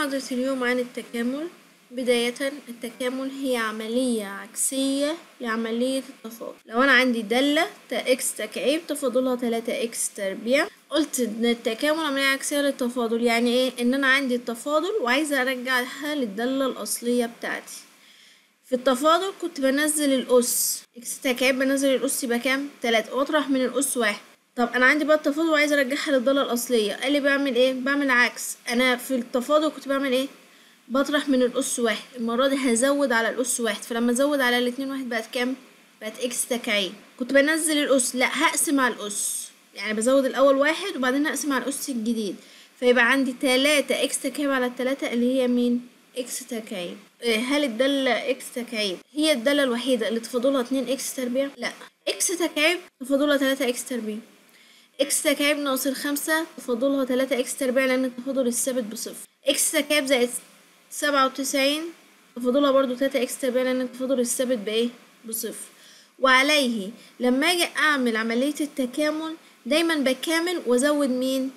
محاضرة اليوم عن التكامل بداية التكامل هي عملية عكسية لعملية التفاضل لو أنا عندي دالة تا إكس تكعيب تفاضلها تلاتة إكس تربيع قلت إن التكامل عملية عكسية للتفاضل يعني إيه؟ إن أنا عندي التفاضل وعايزة أرجعها للدالة الأصلية بتاعتي في التفاضل كنت بنزل الأس إكس تكعيب بنزل الأس يبقى كام؟ تلاتة وأطرح من الأس واحد طب انا عندي بقى التفاضل وعايزه ارجعها للضاله الاصليه قال لي بعمل ايه بعمل عكس انا في التفاضل كنت بعمل ايه بطرح من الاس واحد المره دي هزود على الاس واحد فلما ازود على الاتنين واحد بقت كام بقت اكس تكعيب كنت بنزل الاس لا هقسم على الاس يعني بزود الاول واحد وبعدين هقسم على الاس الجديد فيبقى عندي تلاتة اكس تكعيب على التلاتة اللي هي مين اكس تكعيب هل الدالة اكس تكعيب هي الدالة الوحيدة اللي تفاضلها اتنين اكس تربيع لا اكس تكعيب تفاضلها تلاتة اكس تربيع اكس تكعيب ناقص الخمسة تفاضلها تلاتة اكس تربيع لأن التفاضل الثابت بصفر اكس تكعيب زائد سبعة وتسعين تفاضلها برضو تلاتة اكس تربيع لأن التفاضل الثابت بإيه؟ بصفر وعليه لما أجي أعمل عملية التكامل دايما بكامل وأزود مين؟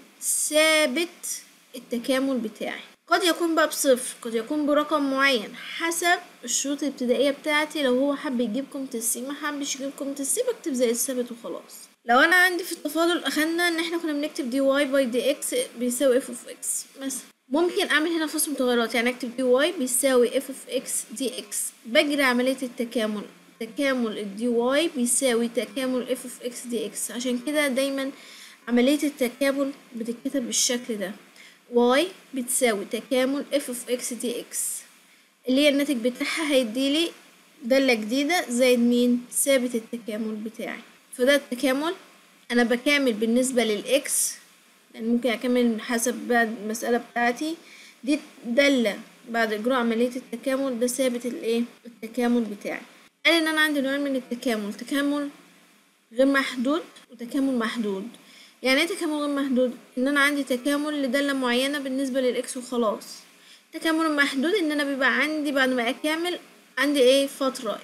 ثابت التكامل بتاعي قد يكون بقى بصفر قد يكون برقم معين حسب الشروط الابتدائية بتاعتي لو هو حب يجيب قيمة السي ما حبش يجيب قيمة السي بكتب زي الثابت وخلاص لو انا عندي في التفاضل اخدنا ان احنا كنا بنكتب دي واي باي دي اكس بيساوي اف اوف اكس مثلا ممكن اعمل هنا فصل متغيرات يعني اكتب دي واي بيساوي اف اوف اكس دي اكس بجري عملية التكامل تكامل الدي واي بيساوي تكامل اف اوف اكس دي اكس عشان كده دايما عملية التكامل بتتكتب بالشكل ده واي بتساوي تكامل اف اوف اكس دي اكس اللي هي الناتج بتاعها هيديلي دالة جديدة زائد مين ثابت التكامل بتاعي فده التكامل انا بكامل بالنسبة للاكس يعني ممكن اكمل حسب بقى المسألة بتاعتي دي دالة بعد اجراء عملية التكامل ده ثابت الايه التكامل بتاعي قال ان انا عندي نوعين من التكامل تكامل غير محدود وتكامل محدود يعني ايه تكامل غير محدود ان انا عندي تكامل لدالة معينة بالنسبة للاكس وخلاص تكامل محدود ان انا بيبقى عندي بعد ما اكامل عندي ايه فترة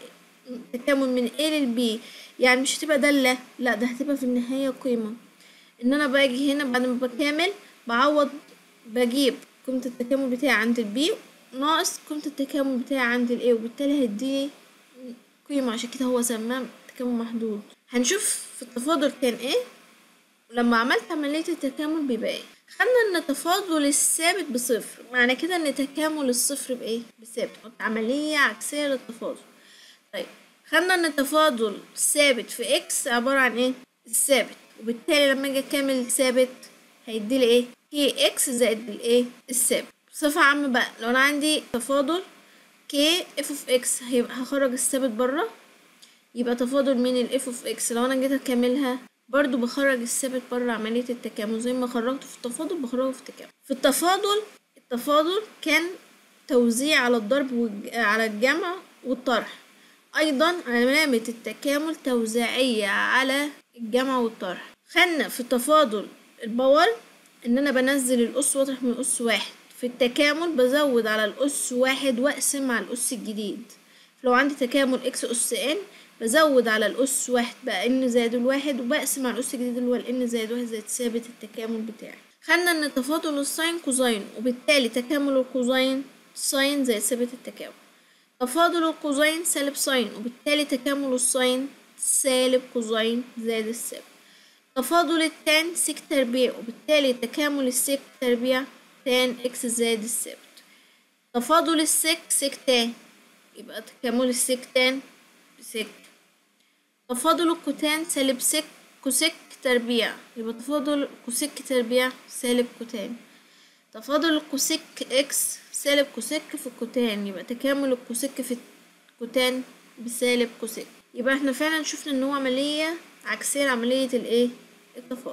تكامل من A لل B يعني مش هتبقى دالة لا ده هتبقى في النهاية قيمة ان انا باجي هنا بعد ما بكامل بعوض بجيب قيمة التكامل بتاعي عند البي ناقص قيمة التكامل بتاعي عند الاي وبالتالي هيديني قيمة عشان كده هو سماه تكامل محدود هنشوف في التفاضل كان ايه ولما عملت عملية التكامل بيبقى ايه خدنا ان تفاضل الثابت بصفر معنى كده ان تكامل الصفر بايه بثابت عملية عكسية للتفاضل طيب خدنا ان التفاضل ثابت في اكس عبارة عن ايه الثابت وبالتالي لما اجي اكمل الثابت هيديلي ايه كي اكس زائد الايه الثابت بصفة عامة بقى لو انا عندي تفاضل كي اف اوف اكس هيبقى هخرج الثابت بره يبقى تفاضل من الاف اوف اكس لو انا جيت اكملها برضو بخرج الثابت بره عملية التكامل زي ما خرجته في التفاضل بخرجه في التكامل في التفاضل التفاضل كان توزيع على الضرب والج... على الجمع والطرح أيضا علامة التكامل توزيعية على الجمع والطرح خدنا في التفاضل الباور إن أنا بنزل الأس وأطرح من الأس واحد في التكامل بزود على الأس واحد وأقسم على الأس الجديد لو عندي تكامل إكس أس إن بزود على الأس واحد بقى إن زائد الواحد وبقسم على الأس الجديد اللي هو الإن زائد واحد زائد ثابت التكامل بتاعي خدنا إن تفاضل الساين كوزين وبالتالي تكامل الكوزين ساين زائد ثابت التكامل تفاضل القوسين سالب ساين وبالتالي تكامل الساين سالب قوسين زائد الثابت تفاضل التان سيك تربيع وبالتالي تكامل السيك تربيع تان اكس زائد الثابت تفاضل السيك سيك تان يبقى تكامل السيك تان بسيك تفاضل الكوتان سالب سيك كوسيك تربيع يبقى تفاضل كوسيك تربيع سالب كوتان تفاضل الكوسيك اكس سالب كوسيك في الكوتان يبقى تكامل الكوسيك في الكوتان بسالب كوسيك يبقى احنا فعلا شفنا ان هو عملية عكسية لعملية الايه التفاضل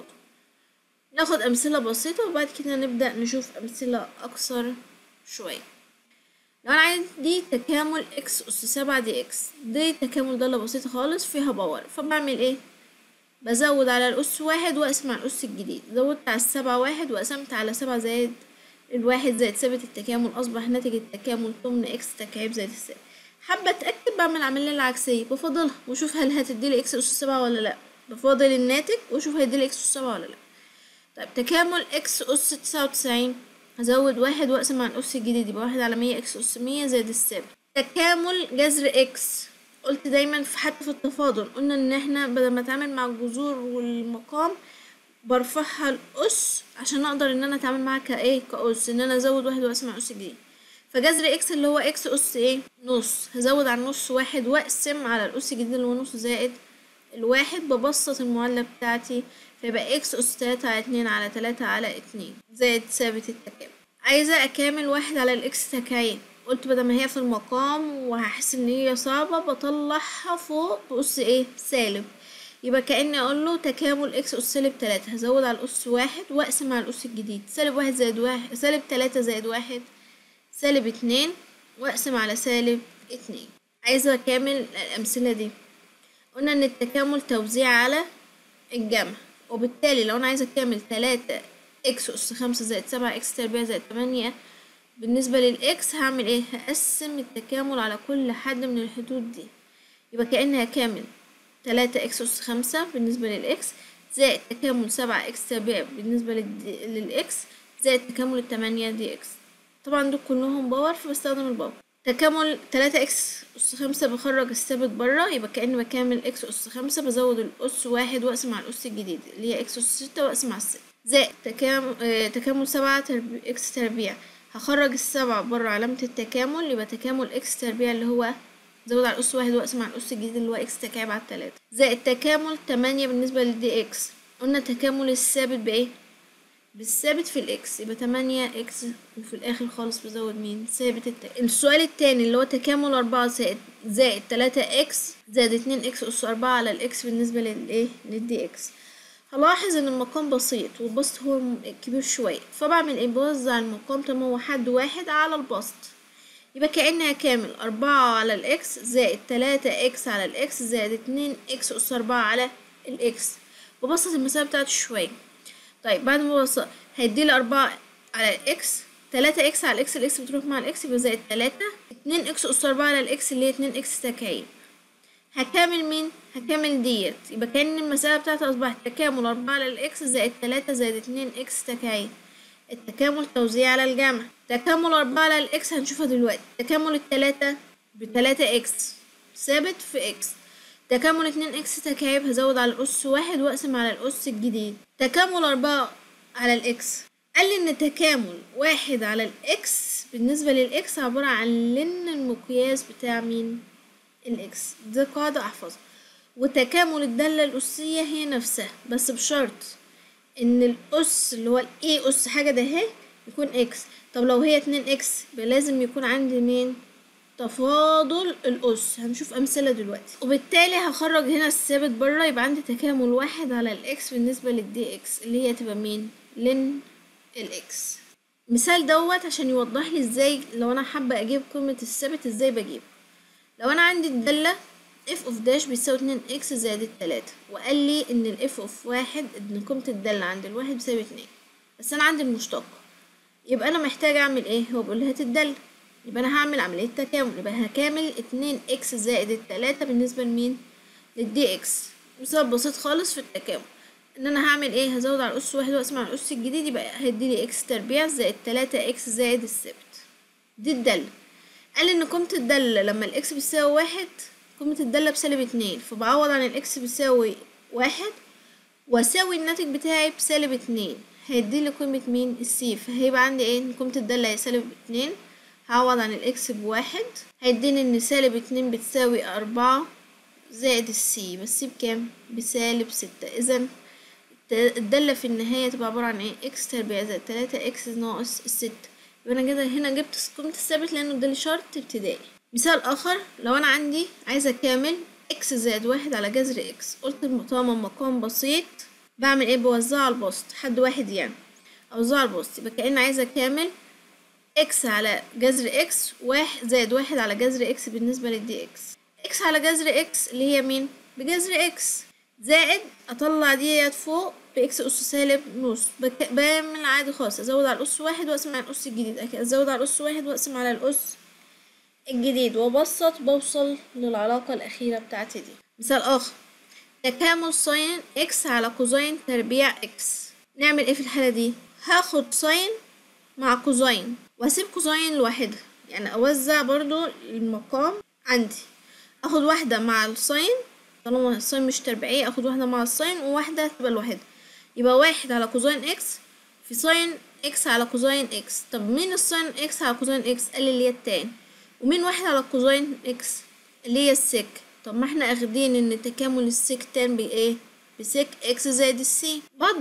ناخد امثلة بسيطة وبعد كده نبدأ نشوف امثلة اكثر شوية لو انا عندي تكامل اكس اس سبعة دي اكس دي تكامل دالة بسيطة خالص فيها باور فبعمل ايه بزود على الأس واحد وأقسم على الأس الجديد زودت على السبعة واحد وقسمت على سبعة زائد الواحد زائد ثابت التكامل أصبح ناتج التكامل ضمن إكس تكعيب زائد الثابت حابة أتأكد بعمل العملية العكسية بفاضلها وأشوف هل هتديلي إكس أس سبعة ولا لأ بفاضل الناتج وأشوف هيديلي إكس أس سبعة ولا لأ طيب تكامل إكس أس تسعة وتسعين هزود واحد واقسم على الأس الجديد يبقى واحد على مية اكس أس مية زائد الثابت تكامل جذر اكس قلت دايما في حتى في التفاضل قلنا ان احنا بدل ما اتعامل مع الجذور والمقام برفعها الأس عشان اقدر ان انا اتعامل معاها كايه كأس ان انا ازود واحد واقسم على الأس الجديد فجذر اكس اللي هو اكس أس ايه نص هزود على النص واحد واقسم على الأس الجديد اللي هو نص زائد الواحد ببسط المعادلة بتاعتي فيبقى اكس أس تلاتة على اتنين على تلاتة على اتنين زائد ثابت التكامل عايزة أكامل واحد على الإكس تكعيب قلت بدل ما هي في المقام وهحس إن هي صعبة بطلعها فوق بأس إيه سالب يبقى كأني أقول له تكامل إكس أس سالب تلاتة هزود على الأس واحد وأقسم على الأس الجديد سالب واحد زائد واحد سالب تلاتة زائد واحد سالب اتنين وأقسم على سالب اتنين عايزة أكامل الأمثلة دي قلنا إن التكامل توزيع على الجمع وبالتالي لو أنا عايزة أكامل تلاتة إكس أس خمسة زائد سبعة إكس تربيع زائد تمانية بالنسبة للإكس هعمل إيه؟ هقسم التكامل على كل حد من الحدود دي يبقى كأني هكامل تلاتة إكس أس خمسة بالنسبة للإكس زائد تكامل سبعة إكس تربيع بالنسبة للدي- للإكس زائد تكامل التمانية دي إكس طبعا دول كلهم باور فبستخدم الباور تكامل تلاتة إكس أس خمسة بخرج الثابت برا يبقى كأني بكامل إكس أس خمسة بزود الأس واحد وأقسم على الأس الجديد اللي هي إكس أس ستة وأقسم على الستة زائد تكامل آه تكامل سبعة تربيع إكس تربيع هخرج السبعة برا علامة التكامل يبقى تكامل إكس تربيع اللي هو زود على الأس واحد وأقسم على الأس الجديد اللي هو إكس تكعيب على التلاتة زائد تكامل تمانية بالنسبة للدي إكس قلنا تكامل الثابت بإيه؟ بالثابت في الإكس يبقى تمانية إكس وفي الآخر خالص بزود مين؟ ثابت الت... السؤال التاني اللي هو تكامل أربعة زائد زائد تلاتة إكس زائد اتنين إكس أس أربعة على الإكس بالنسبة للإيه؟ للدي إكس هلاحظ ان المقام بسيط والبسط هو م- كبير شوية فبعمل ايه بوزع المقام طالما هو حد واحد على البسط يبقى كأني هكامل أربعة على الإكس زائد تلاتة إكس على الإكس زائد اتنين إكس أس أربعة على الإكس ببسط المسافة بتاعته شوية طيب بعد ما ببسط هيديلي أربعة على الإكس تلاتة إكس على الإكس الإكس بتروح مع الإكس يبقى زائد تلاتة اتنين إكس أس أربعة على الإكس اللي هي اتنين إكس تكعيب هكامل مين؟ هكامل ديت يبقى كأن المسألة بتاعتي أصبحت تكامل أربعة على الإكس زائد تلاتة زائد اتنين إكس تكعيب التكامل توزيع على الجمع تكامل أربعة على الإكس هنشوفها دلوقتي تكامل التلاتة بتلاتة إكس ثابت في إكس تكامل اتنين إكس تكعيب هزود على الأس واحد وأقسم على الأس الجديد تكامل أربعة على الإكس قال لي إن تكامل واحد على الإكس بالنسبة للإكس عبارة عن لن المقياس بتاع مين؟ الإكس دي قاعدة أحفظها وتكامل الدالة الأسية هي نفسها بس بشرط إن الأس اللي هو الإيه أس حاجة ده اهي يكون إكس طب لو هي اتنين إكس يبقى لازم يكون عندي مين تفاضل الأس هنشوف أمثلة دلوقتي وبالتالي هخرج هنا الثابت بره يبقى عندي تكامل واحد على الإكس بالنسبة للدي إكس اللي هي تبقى مين لن الإكس مثال دوت عشان يوضح لي ازاي لو انا حابة اجيب قيمة الثابت ازاي بجيب لو انا عندي الدالة اف اوف داش بيساوي اتنين اكس زائد التلاتة وقال لي ان الاف اوف واحد ان قيمة الدالة عند الواحد بيساوي اتنين بس انا عندي المشتق يبقى انا محتاجة اعمل ايه هو بيقول لي هات الدالة يبقى انا هعمل عملية تكامل يبقى هكامل اتنين اكس زائد التلاتة بالنسبة لمين للدي اكس مثال بسيط خالص في التكامل ان انا هعمل ايه هزود على الاس واحد واقسم على الاس الجديد يبقى هيديلي اكس تربيع زائد تلاتة اكس زائد الثابت دي الدالة قال ان قيمة الدالة لما الاكس بيساوي واحد قيمة الدالة بسالب اتنين فبعوض عن الاكس بيساوي واحد واساوي الناتج بتاعي بسالب اتنين هيديلي قيمة مين السي فهيبقى عندي ايه ان قيمة الدالة هي سالب اتنين هعوض عن الاكس بواحد هيديني ان سالب اتنين بتساوي اربعة زائد السي بس سي بكام بسالب ستة اذا الدالة في النهاية تبقى عبارة عن ايه اكس تربيع زائد تلاتة اكس ناقص الستة يبقى انا كده هنا جبت قيمة الثابت لانه ادالي شرط ابتدائي مثال اخر لو انا عندي عايزة اكامل اكس زائد واحد على جذر اكس قلت طالما مقام بسيط بعمل ايه بوزعه على البسط حد واحد يعني اوزعه على البسط يبقى كأن عايزة اكامل اكس على جذر اكس واحد زائد واحد على جذر اكس بالنسبة للدي اكس اكس على جذر اكس اللي هي مين بجذر اكس زائد اطلع ديت فوق باكس اس سالب نص بك... بعمل عادي خالص ازود على الاس واحد واقسم على الاس الجديد أكي ازود على الاس واحد واقسم على الاس الجديد وابسط بوصل للعلاقة الأخيرة بتاعتي دي مثال آخر تكامل ساين اكس على كوزين تربيع اكس نعمل ايه في الحالة دي هاخد ساين مع كوزين واسيب كوزين لوحدها يعني اوزع برضو المقام عندي اخد واحدة مع الساين طالما الساين مش تربيعية اخد واحدة مع الساين وواحدة تبقى لوحدها يبقى واحد على كوزين اكس في ساين اكس على كوزين اكس طب مين الساين اكس على كوزين اكس قال لي اللي هي التان ومين واحد على كوزين اكس اللي هي السك طب ما احنا اخدين ان تكامل السك تان بايه بسك اكس زائد السي بعض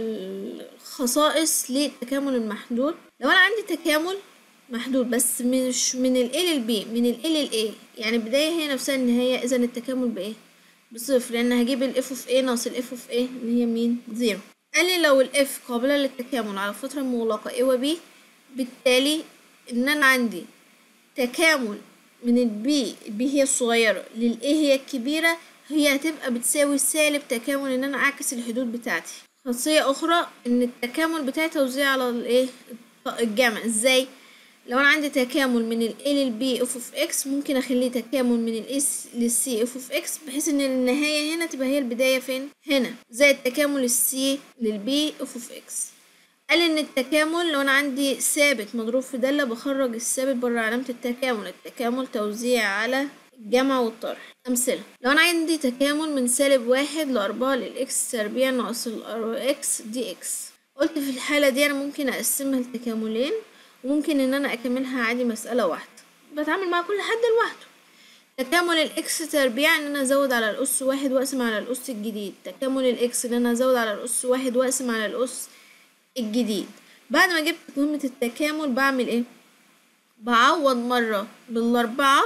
الخصائص للتكامل المحدود لو انا عندي تكامل محدود بس مش من ال A لل B من ال A لل A يعني البداية هي نفسها النهاية إذا التكامل بإيه؟ بصفر لأن هجيب ال F of A ناقص ال F of A اللي هي مين؟ زيرو قال لي لو ال F قابلة للتكامل على فترة مغلقة A و B بالتالي إن أنا عندي تكامل من ال B ال B هي الصغيرة لل A هي الكبيرة هي هتبقى بتساوي سالب تكامل إن أنا أعكس الحدود بتاعتي خاصية أخرى إن التكامل بتاعي توزيع على الإيه؟ الجمع إزاي؟ لو انا عندي تكامل من ال A لل B f of x ممكن اخليه تكامل من ال A لل C f of x بحيث ان النهاية هنا تبقى هي البداية فين هنا زائد تكامل ال C لل B f of x قال ان التكامل لو انا عندي ثابت مضروب في دالة بخرج الثابت بره علامة التكامل التكامل توزيع على الجمع والطرح أمثلة لو أنا عندي تكامل من سالب واحد لأربعة للإكس تربيع ناقص الإكس دي إكس قلت في الحالة دي أنا ممكن أقسمها لتكاملين وممكن ان انا اكملها عادي مسألة واحدة بتعامل مع كل حد لوحده تكامل الاكس تربيع ان انا ازود على الاس واحد واقسم على الاس الجديد تكامل الاكس ان انا ازود على الاس واحد واقسم على الاس الجديد بعد ما جبت قيمة التكامل بعمل ايه بعوض مرة بالاربعة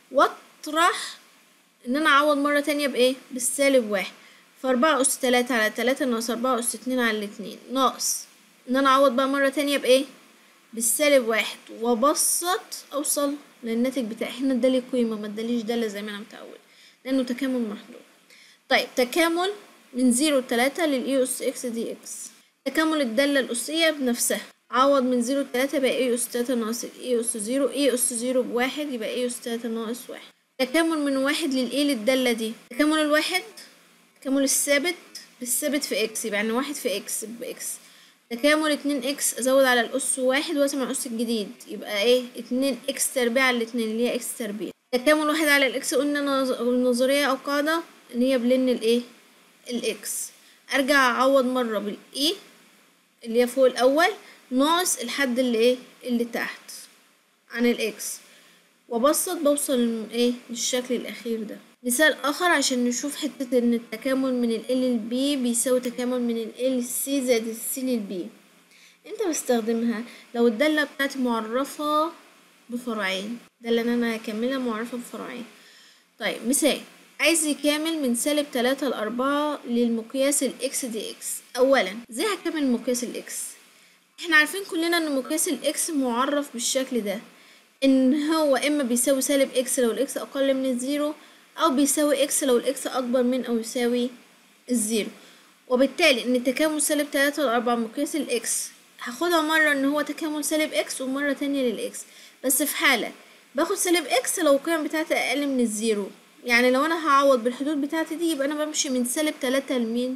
واطرح ان انا اعوض مرة تانية بايه بالسالب واحد فاربعة اس تلاتة على تلاتة ناقص اربعة اس اتنين على الاتنين ناقص ان انا اعوض بقى مرة تانية بايه بالسالب واحد وابسط اوصل للناتج بتاعي هنا ادالي قيمة ما اداليش دالة زي ما انا متعود لانه تكامل محدود طيب تكامل من زيرو لتلاتة للاي اس اكس دي اكس تكامل الدالة الأسية بنفسها عوض من زيرو لتلاتة بقى اي اس تلاتة ناقص اي اس زيرو اي اس زيرو بواحد يبقى اي اس تلاتة ناقص واحد تكامل من واحد للاي للدالة دي تكامل الواحد تكامل الثابت بالثابت في اكس يبقى يعني واحد في اكس باكس تكامل اتنين اكس ازود على الاس واحد واقسم على الاس الجديد يبقى ايه اتنين اكس تربيع على الاتنين اللي هي اكس تربيع تكامل واحد على الاكس قلنا نظرية او قاعدة اللي هي بلن الايه الاكس ارجع اعوض مرة بالاي اللي هي فوق الاول ناقص الحد اللي ايه اللي تحت عن الاكس وابسط بوصل ايه للشكل الاخير ده مثال اخر عشان نشوف حتة ان التكامل من ال L لل B بيساوي تكامل من ال A لل C زائد ال C لل B امتى بستخدمها لو الدالة بتاعتي معرفة بفرعين الدالة اللي انا هكملها معرفة بفرعين طيب مثال عايز يكامل من سالب تلاتة لأربعة للمقياس الإكس دي إكس أولا ازاي هكمل مقياس الإكس احنا عارفين كلنا ان مقياس الإكس معرف بالشكل ده ان هو اما بيساوي سالب إكس لو الإكس أقل من الزيرو أو بيساوي إكس لو الإكس أكبر من أو يساوي الزيرو وبالتالي إن تكامل سالب تلاتة لأربعة مقياس الإكس هاخدها مرة إن هو تكامل سالب إكس ومرة تانية للإكس بس في حالة باخد سالب إكس لو القيم بتاعتي أقل من الزيرو يعني لو أنا هعوض بالحدود بتاعتي دي يبقى أنا بمشي من سالب تلاتة لمين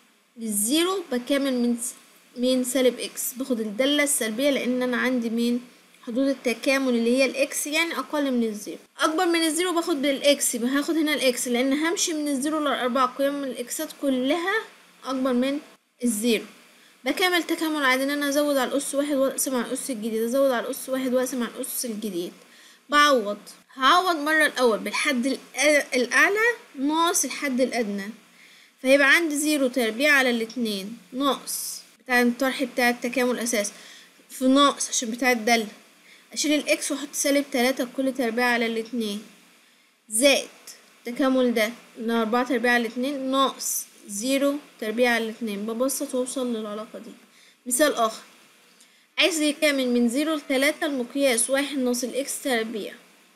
للزيرو بكامل من من سالب إكس باخد الدالة السلبية لأن أنا عندي مين حدود التكامل اللي هي الاكس يعني اقل من الزيرو اكبر من الزيرو باخد بالاكس يبقى هاخد هنا الاكس لان همشي من الزيرو للاربعة قيم الاكسات كلها اكبر من الزيرو بكمل تكامل عادي ان انا ازود على الاس واحد واقسم على الاس الجديد ازود على الاس واحد واقسم على الاس الجديد بعوض هعوض مرة الاول بالحد الاعلى ناقص الحد الادنى فيبقى عندي زيرو تربيع على الاتنين ناقص بتاع الطرح بتاع التكامل اساس في ناقص عشان بتاع الدالة اشيل الاكس واحط سالب تلاتة كل تربيع على الاتنين زائد التكامل ده ان اربعة تربيع على الاتنين ناقص زيرو تربيع على الاتنين ببسط واوصل للعلاقة دي مثال اخر عايز يكامل من زيرو لتلاتة المقياس واحد ناقص الاكس تربيع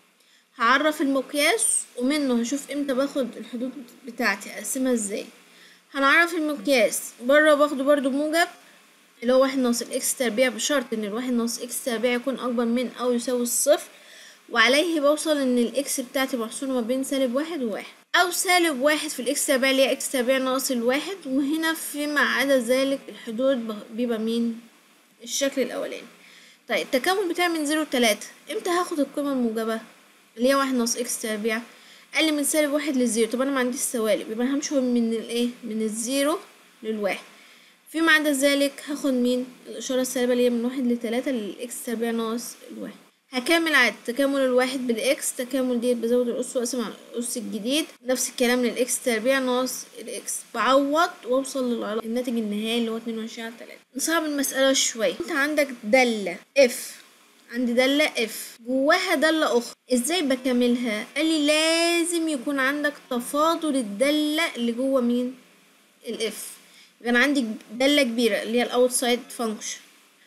هعرف المقياس ومنه هشوف امتى باخد الحدود بتاعتي اقسمها ازاي هنعرف المقياس بره باخده برضو موجب اللي هو واحد ناقص الاكس تربيع بشرط ان الواحد ناقص اكس تربيع يكون اكبر من او يساوي الصفر وعليه بوصل ان الاكس بتاعتي محصورة ما بين سالب واحد وواحد او سالب واحد في الاكس تربيع اللي هي اكس تربيع ناقص الواحد وهنا فيما عدا ذلك الحدود بيبقى مين الشكل الاولاني طيب التكامل بتاعي من زيرو لتلاتة امتى هاخد القيمة الموجبة اللي هي واحد ناقص اكس تربيع قال لي من سالب واحد للزيرو طب انا ما عنديش سوالب يبقى انا همشي من الايه من الزيرو للواحد فيما عدا ذلك هاخد مين الاشارة السالبة اللي هي من واحد لتلاتة للاكس تربيع ناقص الواحد هكمل عادي تكامل الواحد بالاكس تكامل ديت بزود الاس واقسم على الاس الجديد نفس الكلام للاكس تربيع ناقص الاكس بعوض واوصل للعلاقة الناتج النهائي اللي هو اتنين وعشرين على تلاتة نصعب المسألة شوية انت عندك دالة اف عندي دالة اف جواها دالة اخرى ازاي بكملها قال لي لازم يكون عندك تفاضل الدالة اللي جوه مين الاف يبقى انا عندي دالة كبيرة اللي هي الاوتسايد فانكشن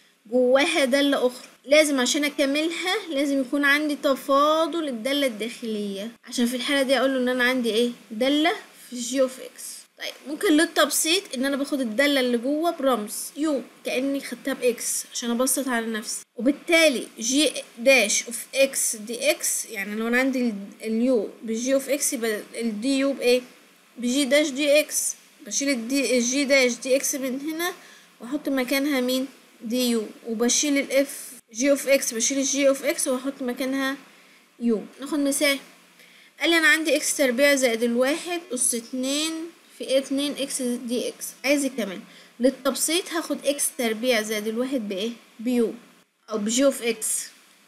جواها دالة اخرى لازم عشان اكملها لازم يكون عندي تفاضل الدالة الداخلية عشان في الحالة دي اقول له ان انا عندي ايه دالة في جي اوف اكس طيب ممكن للتبسيط ان انا باخد الدالة اللي جوه برمز يو كأني خدتها باكس عشان ابسط على نفسي وبالتالي جي داش اوف اكس دي اكس يعني لو انا عندي اليو بجي اوف اكس يبقى الدي يو بايه بجي داش دي اكس بشيل الدي الجي داش دي اكس من هنا واحط مكانها مين دي يو وبشيل الاف جي اوف اكس بشيل الجي اوف اكس واحط مكانها يو ناخد مثال قال لي انا عندي اكس تربيع زائد الواحد اس اتنين في اتنين اكس دي اكس عايز كمان للتبسيط هاخد اكس تربيع زائد الواحد بايه بيو او بجي اوف اكس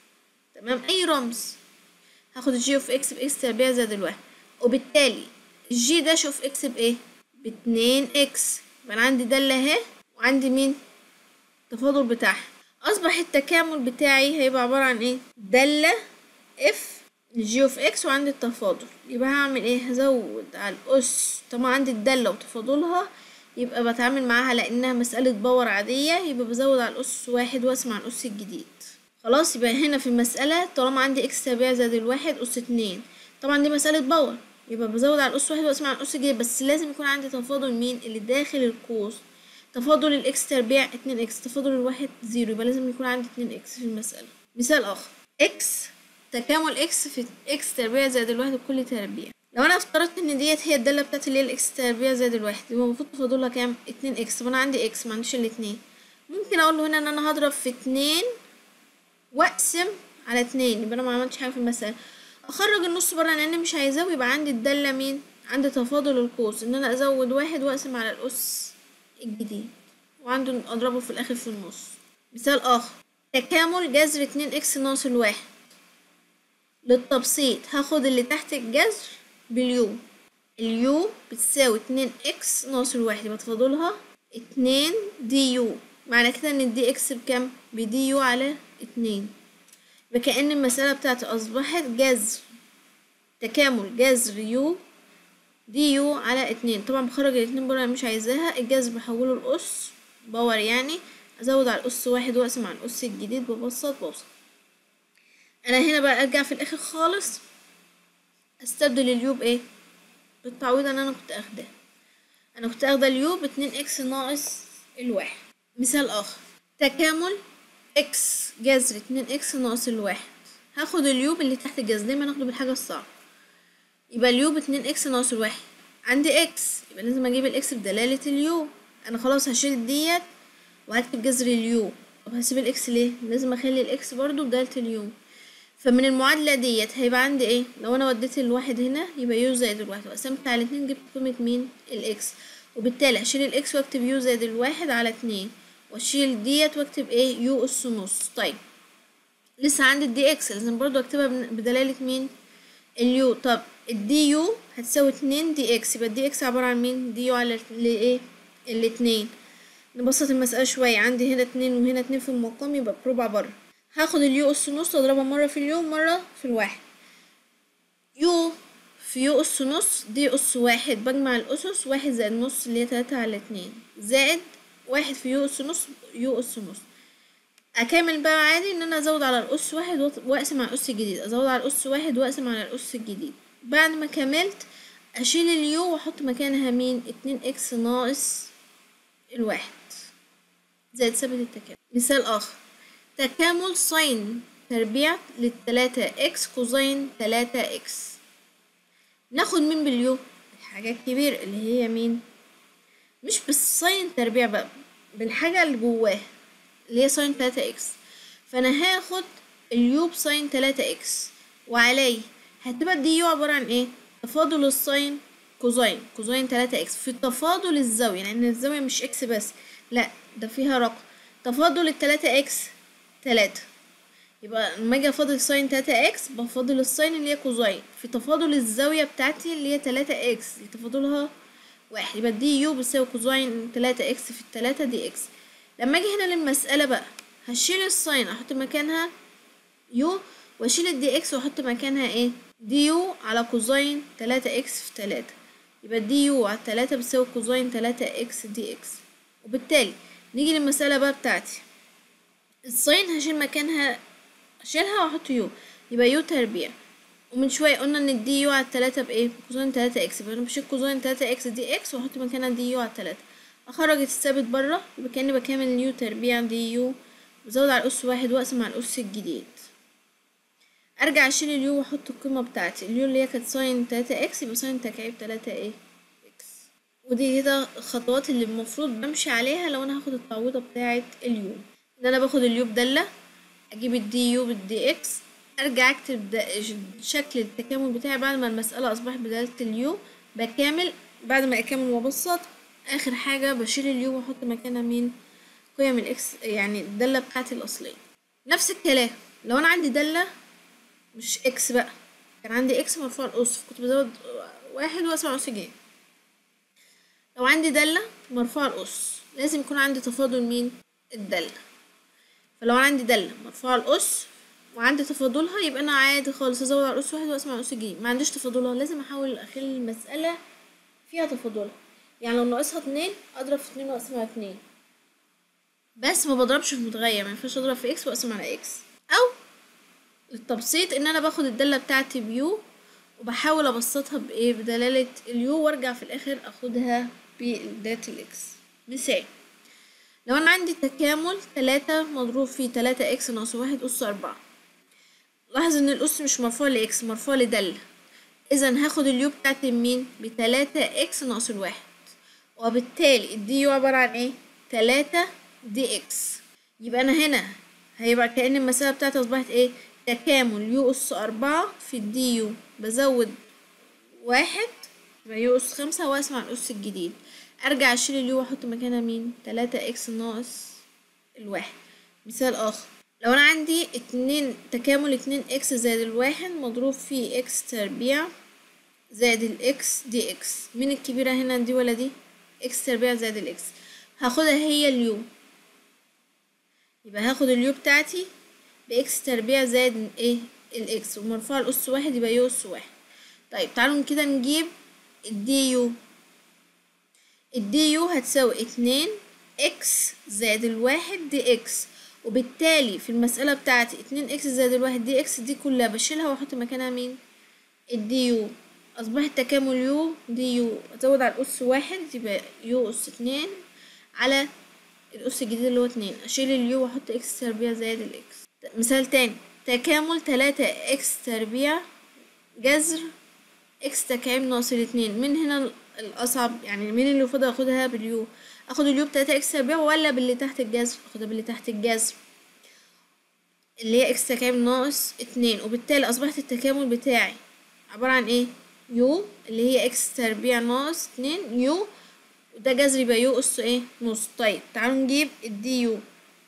تمام اي رمز هاخد الجي اوف اكس باكس تربيع زائد الواحد وبالتالي الجي داش اوف اكس بايه باتنين اكس يبقى انا عندي دالة اهي وعندي مين التفاضل بتاعها اصبح التكامل بتاعي هيبقى عبارة عن ايه دالة اف جي اوف اكس وعندي التفاضل يبقى هعمل ايه هزود على الاس طبعا عندي الدالة وتفاضلها يبقى بتعامل معاها لانها مسألة باور عادية يبقى بزود على الاس واحد واسمع الاس الجديد خلاص يبقى هنا في المسألة طالما عندي اكس تربيع زائد الواحد اس اتنين طبعا دي مسألة باور يبقى بزود على الاس واحد واسمع الاس الجديد بس لازم يكون عندي تفاضل مين اللي داخل القوس تفاضل الاكس تربيع اتنين اكس تفاضل الواحد زيرو يبقى لازم يكون عندي اتنين اكس في المسألة مثال اخر اكس تكامل اكس في اكس تربيع زائد الواحد بكل تربيع لو انا افترضت ان ديت هي الدالة بتاعتي اللي هي الاكس تربيع زائد الواحد يبقى المفروض تفاضلها كام اتنين اكس طب انا عندي اكس ما عنديش الاتنين ممكن اقول له هنا ان انا هضرب في اتنين واقسم على اتنين يبقى انا ما عملتش حاجة في المسألة اخرج النص بره لان مش عايزاه ويبقى عندي الدالة مين عندي تفاضل القوس ان انا ازود واحد واقسم على الاس الجديد وعنده اضربه في الاخر في النص مثال اخر تكامل جذر اتنين اكس ناقص الواحد للتبسيط هاخد اللي تحت الجذر باليو اليو بتساوي اتنين اكس ناقص الواحد يبقى تفاضلها اتنين دي يو معنى كده ان الدي اكس بكام بدي يو على اتنين يبقى كأن المسألة بتاعتي أصبحت جذر تكامل جذر يو دي يو على اتنين طبعا بخرج الاتنين بره مش عايزاها الجذر بحوله الأس باور يعني أزود على الأس واحد وأقسم على الأس الجديد ببسط بوصل أنا هنا بقى أرجع في الآخر خالص أستبدل اليو بإيه بالتعويض اللي أنا كنت أخداه أنا كنت أخده اليو باتنين إكس ناقص الواحد مثال آخر تكامل إكس جذر اتنين إكس ناقص الواحد هاخد اليو اللي تحت الجذر دايما ناخده بالحاجة الصعبة يبقى اليو باتنين إكس ناقص الواحد عندي إكس يبقى لازم أجيب الإكس بدلالة اليو أنا خلاص هشيل ديت وهكتب جذر اليو طب هسيب الإكس ليه؟ لازم أخلي الإكس برضو بدالة اليو فمن المعادلة ديت هيبقى عندي ايه لو انا وديت الواحد هنا يبقى يو زائد الواحد وقسمت على اتنين جبت قيمة مين الاكس وبالتالي هشيل الاكس واكتب يو زائد الواحد على اتنين واشيل ديت واكتب ايه يو اس نص طيب لسه عندي الدي اكس لازم برضو اكتبها بدلالة مين اليو طب الدي يو هتساوي اتنين دي اكس يبقى الدي اكس عبارة عن مين دي يو على ايه الاتنين نبسط المسألة شوية عندي هنا اتنين وهنا اتنين في المقام يبقى بربع بره هاخد اليو اس نص واضربها مرة في اليو مرة في الواحد يو في يو اس نص دي اس واحد بجمع الأسس واحد زائد نص اللي هي تلاتة على اتنين زائد واحد في يو اس نص يو اس نص أكمل بقى عادي إن أنا أزود على الأس واحد وأقسم على الأس الجديد أزود على الأس واحد وأقسم على الأس الجديد بعد ما كملت أشيل اليو وأحط مكانها مين اتنين إكس ناقص الواحد زائد ثابت التكامل مثال آخر تكامل ساين تربيع للتلاتة اكس كوزين تلاتة اكس ناخد مين باليو الحاجة الكبيرة اللي هي مين مش بالساين تربيع بقى بالحاجة اللي جواه اللي هي ساين تلاتة اكس فانا هاخد اليو بساين تلاتة اكس وعليه هتبقى دي يو عبارة عن ايه تفاضل الساين كوزين كوزين تلاتة اكس في تفاضل الزاوية لان الزاوية مش اكس بس لا ده فيها رقم تفاضل التلاتة اكس تلاتة يبقى لما اجي افاضل ساين تلاتة اكس بفاضل الساين اللي هي كوزين في تفاضل الزاوية بتاعتي اللي هي تلاتة اكس اللي تفاضلها واحد يبقى دي يو بتساوي كوزين تلاتة اكس في التلاتة دي اكس لما اجي هنا للمسألة بقى هشيل الساين احط مكانها يو واشيل الدي اكس واحط مكانها ايه دي يو على كوزين تلاتة اكس في تلاتة يبقى دي يو على التلاتة بتساوي كوزين تلاتة اكس دي اكس وبالتالي نيجي للمسألة بقى بتاعتي الساين هشيل مكانها اشيلها واحط يو يبقى يو تربيع ومن شوية قلنا ان الدي يو على التلاتة بايه بكوزين تلاتة اكس يبقى انا بشيل كوزين تلاتة اكس دي اكس واحط مكانها دي يو على التلاتة اخرج الثابت بره يبقى كأني بكامل يو تربيع دي يو وزود على الأس واحد وأقسم على الأس الجديد أرجع أشيل اليو وأحط القيمة بتاعتي اليو اللي هي كانت ساين تلاتة إكس يبقى ساين تكعيب تلاتة إيه إكس ودي كده الخطوات اللي المفروض بمشي عليها لو أنا هاخد التعويضة بتاعة اليو إن أنا باخد اليو بدالة أجيب الدي يو بالدي إكس أرجع أكتب ده شكل التكامل بتاعي بعد ما المسألة أصبحت بدالة اليو بكامل بعد ما أكمل وأبسط آخر حاجة بشيل اليو وأحط مكانها مين قيم الاكس يعني الدالة بتاعتي الأصلية نفس الكلام لو أنا عندي دالة مش اكس بقى كان عندي اكس مرفوع الأس كنت بزود واحد وأسمع أس جيم لو عندي دالة مرفوع الأس لازم يكون عندي تفاضل مين الدالة فلو أنا عندي دالة مرفوع الأس وعندي تفاضلها يبقى أنا عادي خالص أزود على الأس واحد وأسمع أس جيم ما عنديش تفاضلها لازم أحاول أخلي المسألة فيها تفاضلها يعني لو ناقصها اتنين أضرب في اتنين وأقسم على اتنين بس ما بضربش في متغير ما ينفعش اضرب في اكس واقسم على اكس او للتبسيط ان انا باخد الداله بتاعتي بيو وبحاول ابسطها بايه بدلاله اليو وارجع في الاخر اخدها بداله الاكس مثال لو انا عندي تكامل تلاتة مضروب في تلاتة اكس ناقص واحد اس اربعة لاحظ ان الاس مش مرفوع لاكس مرفوع لدالة اذا هاخد اليو بتاعتي بمين بتلاتة اكس ناقص الواحد وبالتالي الدي يو عبارة عن ايه تلاتة دي اكس يبقى انا هنا هيبقى كأن المسألة بتاعتي اصبحت ايه تكامل يو اس اربعة في الدي يو بزود واحد يبقى يو اس خمسة واسمع الأس الجديد ارجع اشيل اليو واحط مكانها مين تلاتة اكس ناقص الواحد مثال اخر لو انا عندي اتنين تكامل اتنين اكس زائد الواحد مضروب في اكس تربيع زائد الاكس دي اكس مين الكبيرة هنا دي ولا دي اكس تربيع زائد الاكس هاخدها هي اليو يبقى هاخد اليو بتاعتي باكس تربيع زائد ايه الاكس ومرفوع الاس واحد يبقى يو اس واحد طيب تعالوا كده نجيب الدي يو الدي يو هتساوي اتنين اكس زائد الواحد دي اكس وبالتالي في المسألة بتاعتي اتنين اكس زائد الواحد دي اكس دي كلها بشيلها واحط مكانها مين الدي يو اصبحت تكامل يو دي يو ازود على الاس واحد يبقى يو اس اتنين على الأس الجديد اللي هو اتنين أشيل اليو وأحط إكس تربيع زائد الإكس مثال تاني تكامل تلاتة إكس تربيع جذر إكس تكعيب ناقص الاتنين من هنا الأصعب يعني مين اللي المفروض أخدها باليو أخد اليو بتلاتة إكس تربيع ولا باللي تحت الجذر أخدها باللي تحت الجذر اللي هي إكس تكعيب ناقص اتنين وبالتالي أصبحت التكامل بتاعي عبارة عن إيه يو اللي هي إكس تربيع ناقص اتنين يو وده جذر يبقى يو اس ايه نص طيب تعالوا نجيب الدي يو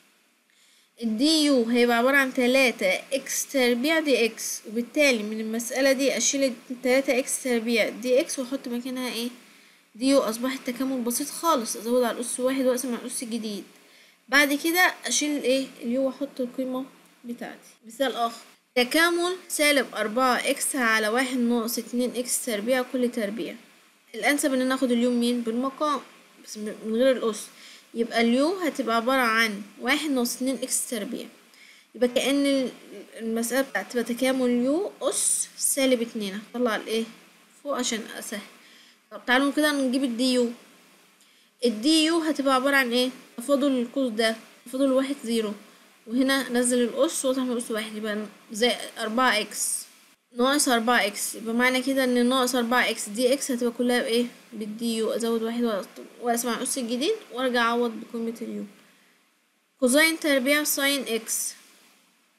الدي يو هيبقى عبارة عن تلاتة اكس تربيع دي اكس وبالتالي من المسألة دي اشيل تلاتة اكس تربيع دي اكس واحط مكانها ايه دي يو اصبح التكامل بسيط خالص ازود على الاس واحد واقسم على الاس الجديد بعد كده اشيل ايه اليو واحط القيمة بتاعتي مثال اخر تكامل سالب أربعة اكس على واحد ناقص اتنين اكس تربيع كل تربيع الانسب ان انا اخد اليوم مين بالمقام بس من غير الاس يبقى اليو هتبقى عبارة عن واحد ناقص اتنين اكس تربيع يبقى كأن المسألة بتاعت تبقى تكامل يو أس سالب اتنين هطلع الايه فوق عشان أسهل طب تعالوا كده نجيب الدي يو الدي يو هتبقى عبارة عن ايه تفاضل القوس ده تفاضل واحد زيرو وهنا نزل الأس واطرح من الأس واحد يبقى زي أربعة اكس ناقص أربعة اكس يبقى معنى كده ان ناقص أربعة اكس دي اكس هتبقى كلها بايه بالدي يو ازود واحد واقسم على الأس الجديد وارجع اعوض بقيمة اليو كوزين تربيع ساين اكس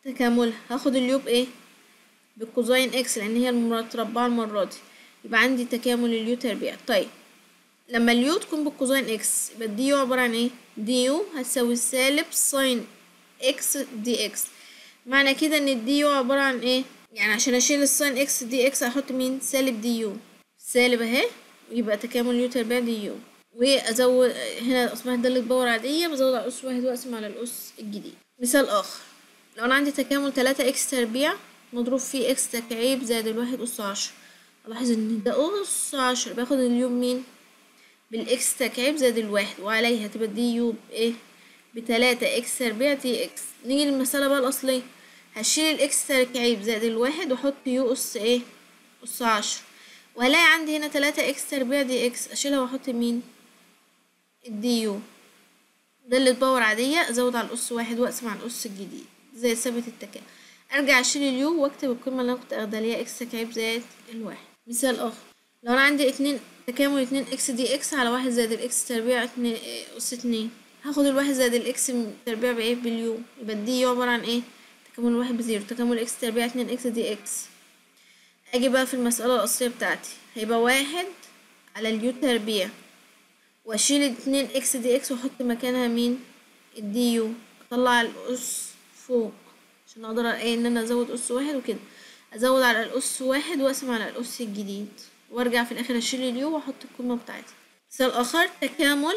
تكاملها هاخد اليو بايه بالكوزين اكس لان هي المتربعة المرة دي يبقى عندي تكامل اليو تربيع طيب لما اليو تكون بالكوزين اكس يبقى الدي يو عبارة عن ايه دي يو هتساوي سالب ساين اكس دي اكس معنى كده ان الدي يو عبارة عن ايه يعني عشان اشيل الساين اكس دي اكس هحط مين سالب دي يو سالب اهي يبقى تكامل يو تربيع دي يو وازود هنا اصبحت دالة باور عادية بزود على الأس واحد واقسم على الأس الجديد مثال آخر لو أنا عندي تكامل تلاتة إكس تربيع مضروب فيه إكس تكعيب زائد الواحد أس عشرة ألاحظ إن ده أس عشرة باخد اليوم مين بالإكس تكعيب زائد الواحد وعليها تبقى دي يو بإيه بتلاتة إكس تربيع دي إكس نيجي للمسألة بقى الأصلية هشيل الإكس تكعيب زائد الواحد وأحط يو أس إيه أس عشرة وهلاقي عندي هنا تلاتة إكس تربيع دي إكس أشيلها وأحط مين الدي يو دالة باور عادية أزود على الأس واحد وأقسم على الأس الجديد زي ثابت التكامل أرجع أشيل اليو وأكتب القيمة اللي أنا كنت أخدها اللي هي إكس تكعيب زائد الواحد مثال آخر لو أنا عندي اتنين تكامل اتنين إكس دي إكس على واحد زائد الإكس تربيع اتنين أس اتنين هاخد الواحد زائد الإكس تربيع بإيه باليو يبقى الدي يو عبارة عن إيه تكامل الواحد بزيرو تكامل إكس تربيع اتنين إكس دي إكس أجي بقى في المسألة الأصلية بتاعتي هيبقى واحد على اليو تربيع واشيل اتنين اكس دي اكس واحط مكانها مين الدي يو اطلع الاس فوق عشان اقدر ايه ان انا ازود اس واحد وكده ازود على الاس واحد واقسم على الاس الجديد وارجع في الاخر اشيل اليو واحط القيمة بتاعتي مثال اخر تكامل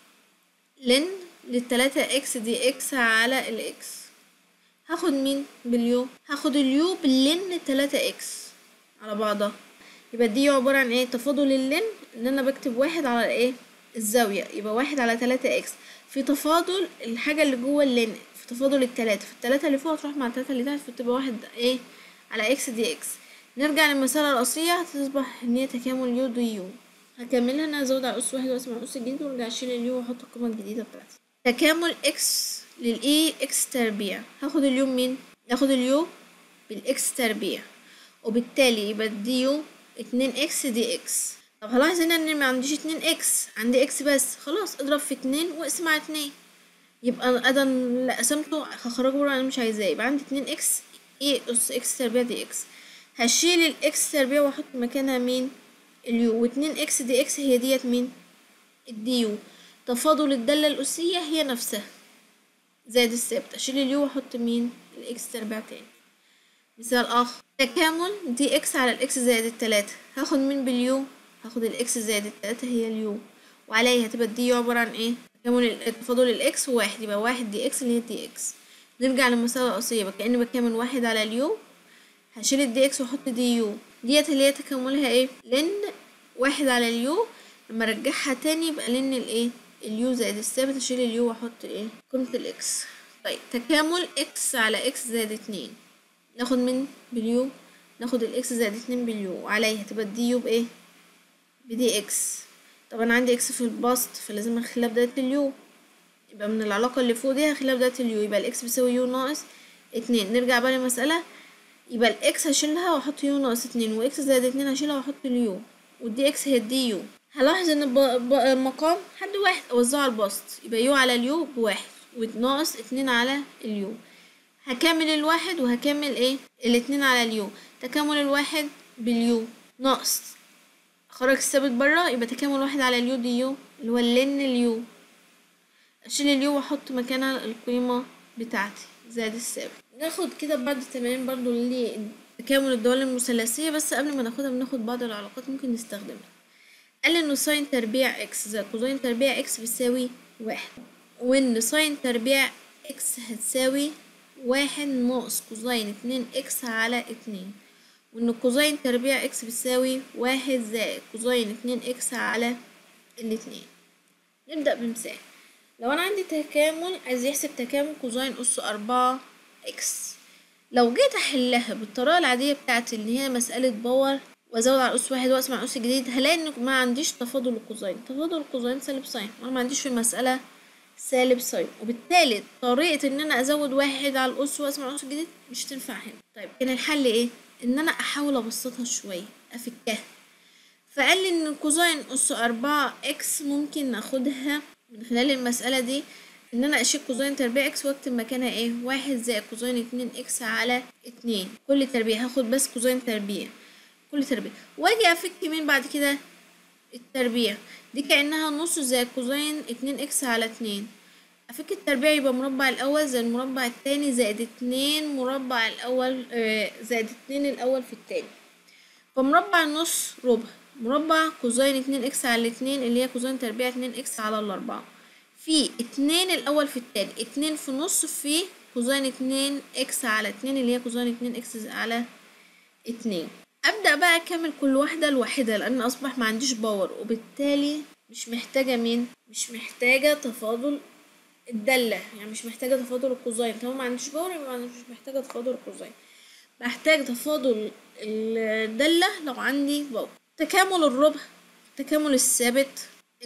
لن للتلاتة اكس دي اكس على الاكس هاخد مين باليو هاخد اليو باللن تلاتة اكس على بعضها يبقى دي عبارة عن ايه تفاضل اللن ان انا بكتب واحد على ايه الزاوية يبقى واحد على تلاتة اكس في تفاضل الحاجة اللي جوه اللين في تفاضل التلاتة في التلاتة اللي فوق تروح مع التلاتة اللي تحت فتبقى واحد ايه على اكس دي اكس نرجع للمسألة الأصلية هتصبح ان هي تكامل يو دي يو هكملها انا ازود على اس واحد واقسم على الاس الجديد وارجع اشيل اليو واحط القيمة الجديدة بتاعتي تكامل اكس للاي اكس تربيع هاخد اليو مين هاخد اليو بالاكس تربيع وبالتالي يبقى دي يو اتنين اكس دي اكس طب هلاحظ هنا ان ما عنديش اتنين اكس عندي اكس بس خلاص اضرب في اتنين واقسم على اتنين يبقى انا اللي قسمته هخرجه بره انا مش عايزاه يبقى عندي اتنين اكس ايه اس اكس تربيع دي اكس هشيل الاكس تربيع واحط مكانها مين اليو واتنين اكس دي اكس هي ديت مين الدي يو تفاضل الدالة الأسية هي نفسها زائد الثابت أشيل اليو وأحط مين الإكس تربيع تاني مثال آخر تكامل دي إكس على الإكس زائد التلاتة هاخد مين باليو هاخد الإكس زائد التلاتة هي اليو وعليها هتبقى الدي يو عبارة عن إيه تكامل تفاضل الإكس واحد يبقى واحد دي إكس اللي هي دي إكس نرجع للمسألة الأصلية يبقى كأني بكامل واحد على اليو هشيل الدي إكس وأحط دي يو ديت اللي هي تكاملها إيه لن واحد على اليو لما ارجعها تاني يبقى لن الايه اليو زائد الثابت اشيل اليو واحط ايه قيمة الاكس طيب تكامل اكس على اكس زائد اتنين ناخد من باليو ناخد الاكس زائد اتنين باليو وعليها تبقى دي يو بايه بدي اكس طب انا عندي اكس في البسط فلازم اخليها بداية اليو يبقى من العلاقة اللي فوق دي هخليها بداية اليو يبقى الاكس بيساوي يو ناقص اتنين نرجع بقى للمسألة يبقى الاكس هشيلها واحط يو ناقص اتنين واكس زائد اتنين هشيلها واحط اليو والدي اكس هي الدي يو هلاحظ ان المقام حد واحد اوزعه على البسط يبقى يو على اليو بواحد وناقص اتنين على اليو هكمل الواحد وهكمل ايه الاتنين على اليو تكامل الواحد باليو ناقص خرج الثابت برا يبقى تكامل واحد على اليو دي يو اللي هو اللن اليو اشيل اليو واحط مكانها القيمة بتاعتي زائد الثابت ناخد كده بعض التمارين برضو لتكامل الدول المثلثية بس قبل ما ناخدها بناخد بعض العلاقات ممكن نستخدمها قال انه ساين تربيع اكس زائد كوزين تربيع اكس بيساوي واحد وان ساين تربيع اكس هتساوي واحد ناقص كوزين اتنين اكس على اتنين وان كوزين تربيع اكس بيساوي واحد زائد كوزين اتنين اكس على الاتنين نبدأ بمثال لو انا عندي تكامل عايز يحسب تكامل كوزين اس اربعة اكس لو جيت احلها بالطريقة العادية بتاعتي اللي هي مسألة باور وازود على اس واحد واقسم على اس جديد هلاقي ان ما عنديش تفاضل القوسين تفاضل القوسين سالب ساين وانا ما عنديش في المسألة سالب ساين وبالتالي طريقة ان انا ازود واحد على الاس واقسم على الاس الجديد مش تنفع هنا طيب كان الحل ايه ان انا احاول ابسطها شوية افكها فقال لي ان كوزين اس اربعة اكس ممكن ناخدها من خلال المسألة دي ان انا اشيل كوزين تربيع اكس واكتب مكانها ايه واحد زائد كوزين اتنين اكس على اتنين كل تربيع هاخد بس كوزين تربيع كل تربيع واجي افك مين بعد كده التربيع دي كأنها نص زائد كوزين اتنين اكس على اتنين افك التربيع يبقى مربع الاول زائد المربع التاني زائد اتنين مربع الاول آه زائد اتنين الاول في التاني فمربع النص ربع مربع كوزين اتنين اكس على اتنين اللي هي كوزين تربيع اتنين اكس على الاربعة في اتنين الاول في التاني اتنين في نص في كوزين اتنين اكس على اتنين اللي هي كوزين اتنين اكس على اتنين ابدأ بقى اكمل كل واحدة لوحدها لان اصبح ما عنديش باور وبالتالي مش محتاجة مين مش محتاجة تفاضل الدالة يعني مش محتاجة تفاضل الكوزين طالما ما عنديش باور يبقى مش محتاجة تفاضل الكوزين بحتاج تفاضل الدالة لو عندي باور تكامل الربع تكامل الثابت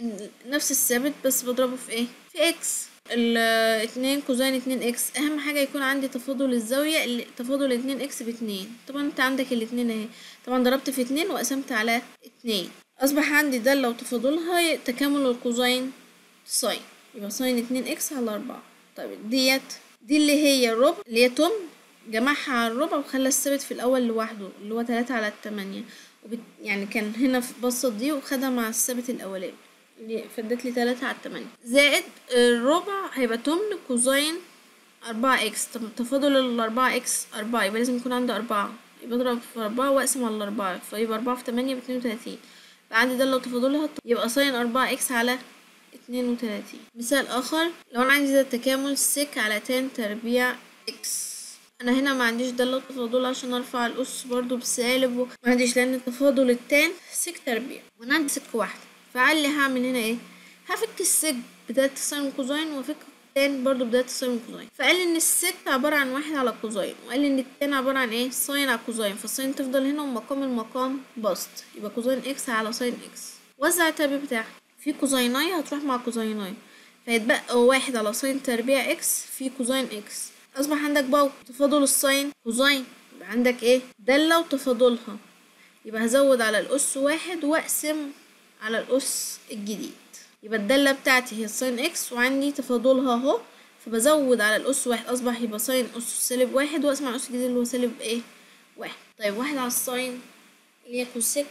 نفس الثابت بس بضربه في ايه في اكس الاتنين كوزين اتنين اكس اهم حاجة يكون عندي تفاضل الزاوية اللي تفاضل اتنين اكس باتنين طبعا انت عندك الاتنين اهي طبعا ضربت في اتنين وقسمت على اتنين اصبح عندي دالة وتفاضلها تكامل الكوزين ساين يبقى ساين اتنين اكس على اربعة طيب ديت دي اللي هي الربع اللي هي تم جمعها على الربع وخلى الثابت في الاول لوحده اللي هو تلاتة على التمانية وبت... يعني كان هنا في بسط دي وخدها مع الثابت الاولاني اللي فدت لي تلاتة على التمانية زائد الربع هيبقى تمن كوزين أربعة اكس طب تفاضل الأربعة اكس أربعة يبقى لازم يكون عندي أربعة يبقى أضرب في أربعة وأقسم على الأربعة فيبقى أربعة في تمانية باتنين وتلاتين يبقى عندي ده لو تفاضلها يبقى ساين أربعة اكس على اتنين وتلاتين مثال آخر لو أنا عندي ده التكامل سك على تان تربيع اكس انا هنا ما عنديش دالة تفاضل عشان ارفع الأس برضو بسالب و... ما عنديش لان تفاضل التان سك تربيع وانا عندي سك واحدة فقال لي هعمل هنا ايه هفك السك بداية ساين كوزين وافك التان برضو بداية ساين كوزين فقال لي ان السك عبارة عن واحد على كوزين وقال لي ان التان عبارة عن ايه ساين على كوزين فالساين تفضل هنا ومقام المقام بسط يبقى كوزين اكس على ساين اكس وزع التربيع بتاعها في كوزيناي هتروح مع كوزيناي فيتبقى واحد على ساين تربيع اكس في كوزين اكس اصبح عندك بقى تفاضل الساين كوزين يبقى عندك ايه دالة وتفاضلها يبقى هزود على الأس واحد وأقسم على الأس الجديد يبقى الدالة بتاعتي هي الساين اكس وعندي تفاضلها اهو فبزود على الأس واحد أصبح يبقى ساين أس سالب واحد وأقسم على الأس الجديد اللي هو سالب ايه واحد طيب واحد على الساين اللي هي كوسيك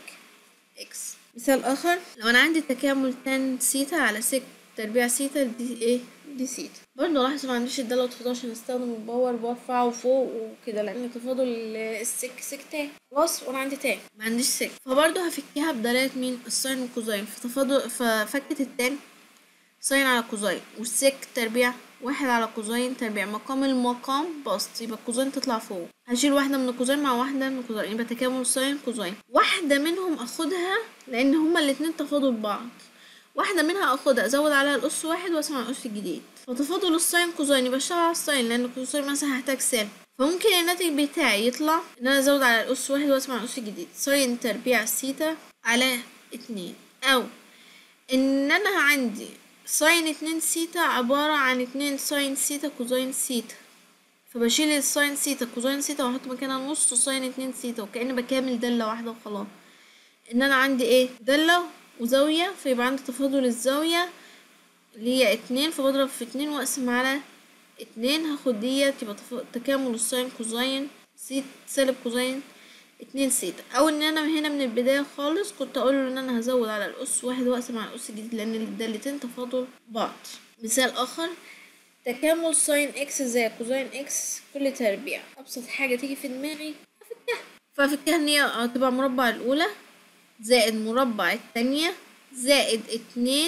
اكس مثال آخر لو أنا عندي تكامل تان سيتا على سيك تربيع سيتا دي ايه دي سيتا برضه لاحظ ما عنديش الدالة وتفاضل عشان استخدم الباور برفعه فوق وكده لان تفاضل السك سك تان خلاص وانا عندي تان ما عنديش سك فبرضه هفكيها بدلالة مين الساين والكوزين فتفاضل ففكت التان ساين على كوزين والسك تربيع واحد على كوزين تربيع مقام المقام بسط يبقى الكوزين تطلع فوق هشيل واحدة من الكوزين مع واحدة من الكوزين يبقى تكامل ساين كوزين واحدة منهم اخدها لان هما الاتنين تفاضل بعض واحدة منها اخدها ازود عليها الاس واحد واقسم على الاس الجديد فتفاضل الساين كوزين يبقى اشتغل على الساين لان الكوزين مثلا هحتاج سالب فممكن الناتج بتاعي يطلع ان انا ازود على الاس واحد واقسم على الاس الجديد ساين تربيع سيتا على اتنين او ان انا عندي ساين اتنين سيتا عبارة عن اتنين ساين سيتا كوزين سيتا فبشيل الساين سيتا كوزين سيتا واحط مكانها نص ساين اتنين سيتا وكأني بكامل دالة واحدة وخلاص ان انا عندي ايه دالة وزاوية فيبقى عندي تفاضل الزاوية اللي هي اتنين فبضرب في اتنين واقسم على اتنين هاخد ديت يبقى تكامل الساين كوزين سيت سالب كوزين اتنين سيتا او ان انا هنا من البداية خالص كنت اقول له ان انا هزود على الاس واحد واقسم على الاس الجديد لان الدالتين تفاضل بعض مثال اخر تكامل ساين اكس زائد كوزين اكس كل تربيع ابسط حاجة تيجي في دماغي افكها فافكها ان هي هتبقى مربع الاولى زائد مربع التانية زائد اتنين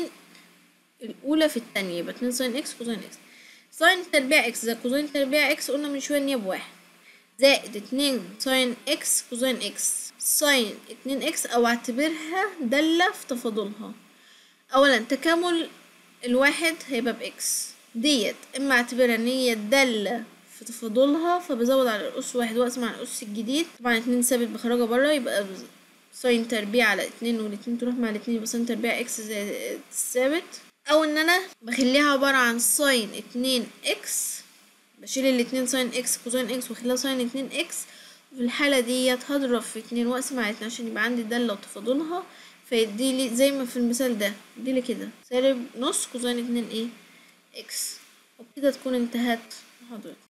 الأولى في التانية يبقى اتنين ساين اكس كوزين اكس ساين تربيع اكس زائد كوزين تربيع اكس قلنا من شوية ان هي بواحد زائد اتنين ساين اكس كوزين اكس ساين اتنين اكس او اعتبرها دالة في تفاضلها اولا تكامل الواحد هيبقى باكس ديت اما اعتبرها ان هي دالة في تفاضلها فبزود على الأس واحد واقسم على الأس الجديد طبعا اتنين ثابت بخرجها برا يبقى ساين تربيع على اتنين والاتنين تروح مع الاتنين يبقى ساين تربيع اكس زائد الثابت او ان انا بخليها عبارة عن ساين اتنين اكس بشيل الاتنين ساين اكس كوزين اكس واخليها ساين اتنين اكس وفي الحالة ديت هضرب في اتنين واقسم على اتنين عشان يبقى عندي دالة وتفاضلها فيديلي زي ما في المثال ده يديلي كده سالب نص كوزين اتنين ايه اكس وبكده تكون انتهت محاضرتي